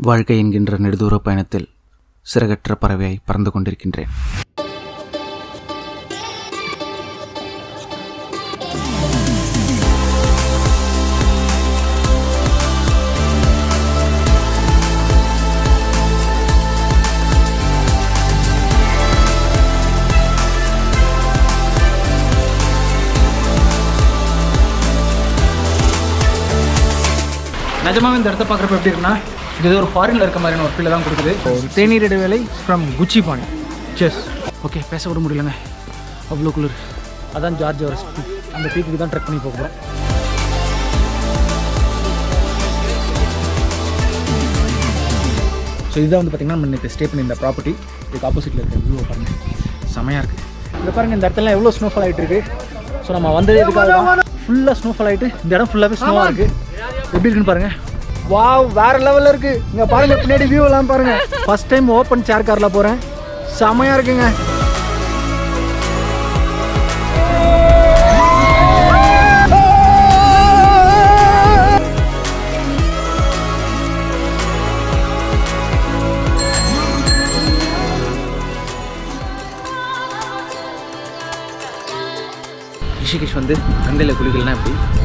வாழ்க்கை என்கின்ற நெடுதூர பயணத்தில் சிறகற்ற பறவையாய் பறந்து கொண்டிருக்கின்றேன் நிஜமாவே இந்த இடத்த பார்க்குறப்ப எப்படி இருக்குன்னா இது ஏதோ ஒரு ஃபாரினில் இருக்க மாதிரியான ஒரு ஃபீல் தான் கொடுக்குது ஒரு தேநீர் இடைவேளை ஃப்ரம் குச்சி பாணி செஸ் ஓகே பேச விட முடியலங்க அவ்வளோ குளிர் அதான் ஜார்ஜ் அவர் அந்த பீக்குக்கு தான் ட்ரெக் பண்ணி போக போகிறோம் ஸோ இதுதான் வந்து பார்த்திங்கன்னா நம்ம நேற்று ஸ்டே பண்ணி இந்த ப்ராப்பர்ட்டி இதுக்கு ஆப்போசிட்டில் இருக்க வியூவை பாருங்கள் செமையாக இருக்குது இந்த பாருங்கள் இந்த இடத்துல எவ்வளோ ஸ்னோஃபால் ஆகிட்டு இருக்கு ஸோ நம்ம வந்ததே இதுக்காக ஃபுல்லாக ஸ்னோஃபால் ஆகிட்டு இந்த இடம் ஃபுல்லாகவே ஸ்னோவாக இருக்குது எப்படி இருக்குன்னு பாருங்கள் வாவ் வேற லெவலில் இருக்குது இங்கே பாருங்கள் பின்னாடி வியூ எல்லாம் பாருங்கள் ஃபர்ஸ்ட் டைம் ஓப்பன் சேர் காரில் போகிறேன் செமையாக இருக்குங்க ரிஷிகேஷ் வந்து கங்கையில் குளிக்கலாம் எப்படி